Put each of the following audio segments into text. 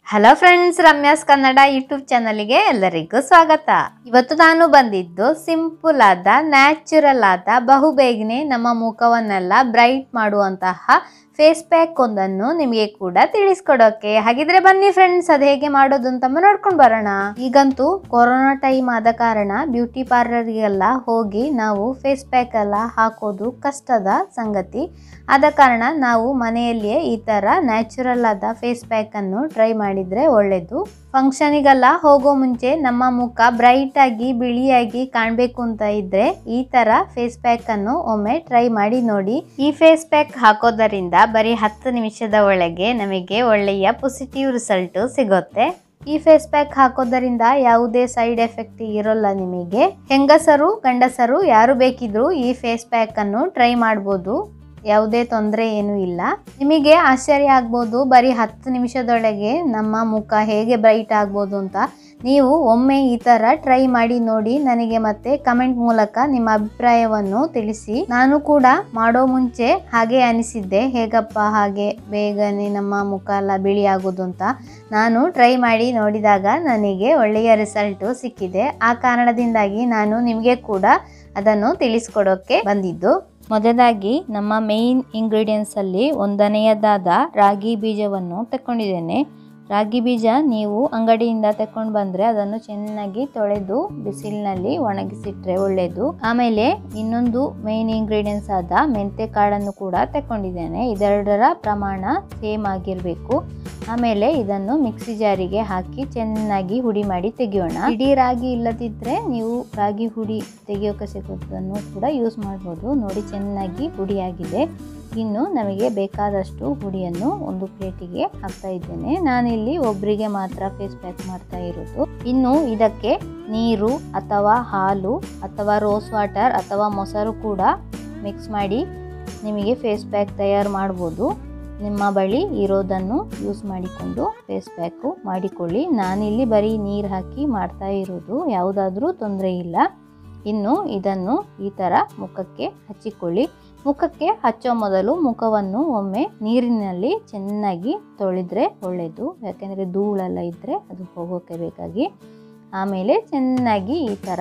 hello friends Ramya's Kannada YouTube ಚಾನಲ್ಗೆ ಎಲ್ಲರಿಗೂ ಸ್ವಾಗತ ಇವತ್ತು ನಾನು ಬಂದಿದ್ದು ಸಿಂಪಲ್ ಆದ ನ್ಯಾಚುರಲ್ ಆದ ಬಹುಬೇಗನೆ ನಮ್ಮ ಮುಖವನ್ನೆಲ್ಲ ಬ್ರೈಟ್ ಮಾಡುವಂತಹ ಫೇಸ್ ಪ್ಯಾಕ್ ಒಂದನ್ನು ನಿಮಗೆ ಕೂಡ ತಿಳಿಸ್ಕೊಡೋಕೆ ಹಾಗಿದ್ರೆ ಬನ್ನಿ ಫ್ರೆಂಡ್ಸ್ ಅದು ಹೇಗೆ ಮಾಡೋದು ಅಂತ ನೋಡ್ಕೊಂಡು ಬರೋಣ ಈಗಂತೂ ಕೊರೋನಾ ಟೈಮ್ ಆದ ಕಾರಣ ಬ್ಯೂಟಿ ಪಾರ್ಲರ್ಗೆಲ್ಲ ಹೋಗಿ ನಾವು ಫೇಸ್ ಪ್ಯಾಕ್ ಎಲ್ಲ ಹಾಕೋದು ಕಷ್ಟದ ಸಂಗತಿ ಆದ ಕಾರಣ ನಾವು ಮನೆಯಲ್ಲಿಯೇ ಈ ಥರ ನ್ಯಾಚುರಲ್ ಆದ ಫೇಸ್ ಪ್ಯಾಕ್ ಅನ್ನು ಟ್ರೈ ಮಾಡಿದ್ರೆ ಒಳ್ಳೆಯದು ಫಂಕ್ಷನಿಗೆಲ್ಲ ಹೋಗೋ ಮುಂಚೆ ನಮ್ಮ ಮುಖ ಬ್ರೈಟ್ ಆಗಿ ಬಿಳಿಯಾಗಿ ಕಾಣಬೇಕು ಅಂತ ಇದ್ರೆ ಈ ತರ ಫೇಸ್ ಪ್ಯಾಕ್ ಅನ್ನು ಒಮ್ಮೆ ಟ್ರೈ ಮಾಡಿ ನೋಡಿ ಈ ಫೇಸ್ ಪ್ಯಾಕ್ ಹಾಕೋದರಿಂದ ಬರೀ ಹತ್ತು ನಿಮಿಷದ ಒಳಗೆ ನಮಗೆ ಒಳ್ಳೆಯ ಪಾಸಿಟಿವ್ ರಿಸಲ್ಟ್ ಸಿಗುತ್ತೆ ಈ ಫೇಸ್ ಪ್ಯಾಕ್ ಹಾಕೋದರಿಂದ ಯಾವುದೇ ಸೈಡ್ ಎಫೆಕ್ಟ್ ಇರೋಲ್ಲ ನಿಮಗೆ ಹೆಂಗಸರು ಗಂಡಸರು ಯಾರು ಬೇಕಿದ್ರು ಈ ಫೇಸ್ ಪ್ಯಾಕ್ ಅನ್ನು ಟ್ರೈ ಮಾಡ್ಬೋದು ಯಾವುದೇ ತೊಂದರೆ ಏನೂ ಇಲ್ಲ ನಿಮಗೆ ಆಶ್ಚರ್ಯ ಆಗ್ಬೋದು ಬರೀ ಹತ್ತು ನಿಮಿಷದೊಳಗೆ ನಮ್ಮ ಮುಖ ಹೇಗೆ ಬ್ರೈಟ್ ಆಗ್ಬೋದು ಅಂತ ನೀವು ಒಮ್ಮೆ ಈ ಥರ ಟ್ರೈ ಮಾಡಿ ನೋಡಿ ನನಗೆ ಮತ್ತೆ ಕಮೆಂಟ್ ಮೂಲಕ ನಿಮ್ಮ ಅಭಿಪ್ರಾಯವನ್ನು ತಿಳಿಸಿ ನಾನು ಕೂಡ ಮಾಡೋ ಮುಂಚೆ ಹಾಗೆ ಅನಿಸಿದ್ದೆ ಹೇಗಪ್ಪ ಹಾಗೆ ಬೇಗನೆ ನಮ್ಮ ಮುಖ ಎಲ್ಲ ಬಿಳಿ ಆಗೋದು ಅಂತ ನಾನು ಟ್ರೈ ಮಾಡಿ ನೋಡಿದಾಗ ನನಗೆ ಒಳ್ಳೆಯ ರಿಸಲ್ಟು ಸಿಕ್ಕಿದೆ ಆ ಕಾರಣದಿಂದಾಗಿ ನಾನು ನಿಮಗೆ ಕೂಡ ಅದನ್ನು ತಿಳಿಸ್ಕೊಡೋಕ್ಕೆ ಬಂದಿದ್ದು ಮೊದಲಾಗಿ ನಮ್ಮ ಮೇನ್ ಇಂಗ್ರೀಡಿಯೆಂಟ್ಸ್ ಅಲ್ಲಿ ಒಂದನೆಯದಾದ ರಾಗಿ ಬೀಜವನ್ನು ತಕೊಂಡಿದ್ದೇನೆ ರಾಗಿ ಬೀಜ ನೀವು ಅಂಗಡಿಯಿಂದ ತಕೊಂಡು ಬಂದ್ರೆ ಅದನ್ನು ಚೆನ್ನಾಗಿ ತೊಳೆದು ಬಿಸಿಲಿನಲ್ಲಿ ಒಣಗಿಸಿಟ್ರೆ ಒಳ್ಳೆಯದು ಆಮೇಲೆ ಇನ್ನೊಂದು ಮೇನ್ ಇಂಗ್ರೀಡಿಯೆಂಟ್ಸ್ ಆದ ಮೆಂತೆ ಕಾಳನ್ನು ಕೂಡ ತಕೊಂಡಿದ್ದೇನೆ ಇದೆರಡರ ಪ್ರಮಾಣ ಸೇಮ್ ಆಗಿರಬೇಕು ಆಮೇಲೆ ಇದನ್ನು ಮಿಕ್ಸಿ ಜಾರಿಗೆ ಹಾಕಿ ಚೆನ್ನಾಗಿ ಹುಡಿ ಮಾಡಿ ತೆಗೆಯೋಣ ಇಡೀ ರಾಗಿ ಇಲ್ಲದಿದ್ರೆ ನೀವು ರಾಗಿ ಹುಡಿ ತೆಗೆಯೋಕೆ ಸಿಗೋದನ್ನು ಕೂಡ ಯೂಸ್ ಮಾಡ್ಬೋದು ನೋಡಿ ಚೆನ್ನಾಗಿ ಹುಡಿಯಾಗಿದೆ ಇನ್ನು ನಮಗೆ ಬೇಕಾದಷ್ಟು ಹುಡಿಯನ್ನು ಒಂದು ಪ್ಲೇಟಿಗೆ ಹಾಕ್ತಾ ಇದ್ದೇನೆ ನಾನಿಲ್ಲಿ ಒಬ್ಬರಿಗೆ ಮಾತ್ರ ಫೇಸ್ ಪ್ಯಾಕ್ ಮಾಡ್ತಾ ಇರೋದು ಇನ್ನು ಇದಕ್ಕೆ ನೀರು ಅಥವಾ ಹಾಲು ಅಥವಾ ರೋಸ್ ವಾಟರ್ ಅಥವಾ ಮೊಸರು ಕೂಡ ಮಿಕ್ಸ್ ಮಾಡಿ ನಿಮಗೆ ಫೇಸ್ ಪ್ಯಾಕ್ ತಯಾರು ಮಾಡ್ಬೋದು ನಿಮ್ಮ ಬಳಿ ಇರೋದನ್ನು ಯೂಸ್ ಮಾಡಿಕೊಂಡು ಫೇಸ್ ಪ್ಯಾಕು ಮಾಡಿಕೊಳ್ಳಿ ನಾನಿಲ್ಲಿ ಬರೀ ನೀರು ಹಾಕಿ ಮಾಡ್ತಾ ಇರೋದು ಯಾವುದಾದ್ರೂ ತೊಂದರೆ ಇಲ್ಲ ಇನ್ನು ಇದನ್ನು ಈ ಥರ ಮುಖಕ್ಕೆ ಹಚ್ಚಿಕೊಳ್ಳಿ ಮುಖಕ್ಕೆ ಹಚ್ಚೋ ಮೊದಲು ಮುಖವನ್ನು ಒಮ್ಮೆ ನೀರಿನಲ್ಲಿ ಚೆನ್ನಾಗಿ ತೊಳೆದ್ರೆ ಒಳ್ಳೆಯದು ಯಾಕೆಂದರೆ ಧೂಳೆಲ್ಲ ಇದ್ದರೆ ಅದು ಹೋಗೋಕ್ಕೆ ಬೇಕಾಗಿ ಆಮೇಲೆ ಚೆನ್ನಾಗಿ ಈ ಥರ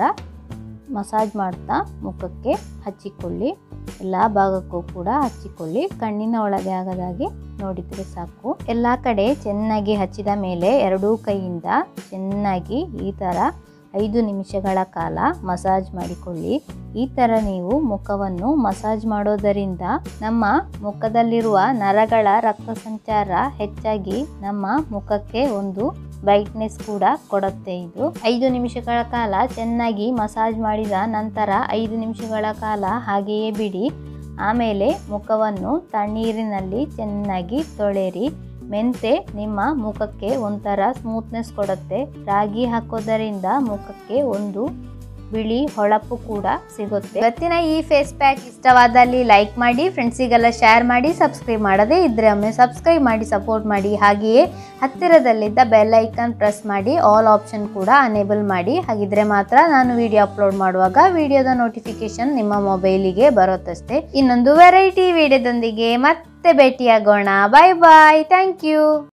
ಮಸಾಜ್ ಮಾಡ್ತಾ ಮುಖಕ್ಕೆ ಹಚ್ಚಿಕೊಳ್ಳಿ ಎಲ್ಲ ಭಾಗಕ್ಕೂ ಕೂಡ ಹಚ್ಚಿಕೊಳ್ಳಿ ಕಣ್ಣಿನ ಒಳಗೆ ಆಗದಾಗೆ ನೋಡಿದರೆ ಸಾಕು ಎಲ್ಲ ಕಡೆ ಚೆನ್ನಾಗಿ ಹಚ್ಚಿದ ಮೇಲೆ ಎರಡೂ ಕೈಯಿಂದ ಚೆನ್ನಾಗಿ ಈ ಥರ ಐದು ನಿಮಿಷಗಳ ಕಾಲ ಮಸಾಜ್ ಮಾಡಿಕೊಳ್ಳಿ ಈ ಥರ ನೀವು ಮುಖವನ್ನು ಮಸಾಜ್ ಮಾಡೋದರಿಂದ ನಮ್ಮ ಮುಖದಲ್ಲಿರುವ ನರಗಳ ರಕ್ತ ಸಂಚಾರ ಹೆಚ್ಚಾಗಿ ನಮ್ಮ ಮುಖಕ್ಕೆ ಒಂದು ಬ್ರೈಟ್ನೆಸ್ ಕೂಡ ಕೊಡುತ್ತೆ ಇದು ಐದು ನಿಮಿಷಗಳ ಕಾಲ ಚೆನ್ನಾಗಿ ಮಸಾಜ್ ಮಾಡಿದ ನಂತರ ಐದು ನಿಮಿಷಗಳ ಕಾಲ ಹಾಗೆಯೇ ಬಿಡಿ ಆಮೇಲೆ ಮುಖವನ್ನು ತಣ್ಣೀರಿನಲ್ಲಿ ಚೆನ್ನಾಗಿ ತೊಳೆರಿ ಮೆಂತೆ ನಿಮ್ಮ ಮುಖಕ್ಕೆ ಒಂಥರ ಸ್ಮೂತ್ನೆಸ್ ಕೊಡುತ್ತೆ ರಾಗಿ ಹಾಕೋದರಿಂದ ಮುಖಕ್ಕೆ ಒಂದು ಬಿಳಿ ಹೊಳಪು ಕೂಡ ಸಿಗುತ್ತೆ ಇವತ್ತಿನ ಈ ಫೇಸ್ ಪ್ಯಾಕ್ ಇಷ್ಟವಾದಲ್ಲಿ ಲೈಕ್ ಮಾಡಿ ಫ್ರೆಂಡ್ಸಿಗೆಲ್ಲ ಶೇರ್ ಮಾಡಿ ಸಬ್ಸ್ಕ್ರೈಬ್ ಮಾಡದೇ ಇದ್ರೆ ಒಮ್ಮೆ ಸಬ್ಸ್ಕ್ರೈಬ್ ಮಾಡಿ ಸಪೋರ್ಟ್ ಮಾಡಿ ಹಾಗೆಯೇ ಹತ್ತಿರದಲ್ಲಿದ್ದ ಬೆಲ್ ಐಕನ್ ಪ್ರೆಸ್ ಮಾಡಿ ಆಲ್ ಆಪ್ಷನ್ ಕೂಡ ಅನೇಬಲ್ ಮಾಡಿ ಹಾಗಿದ್ರೆ ಮಾತ್ರ ನಾನು ವಿಡಿಯೋ ಅಪ್ಲೋಡ್ ಮಾಡುವಾಗ ವಿಡಿಯೋದ ನೋಟಿಫಿಕೇಶನ್ ನಿಮ್ಮ ಮೊಬೈಲಿಗೆ ಬರುತ್ತಷ್ಟೇ ಇನ್ನೊಂದು ವೆರೈಟಿ ವಿಡಿಯೋದೊಂದಿಗೆ ಮತ್ತೆ ಭೇಟಿಯಾಗೋಣ ಬಾಯ್ ಬಾಯ್ ಥ್ಯಾಂಕ್ ಯು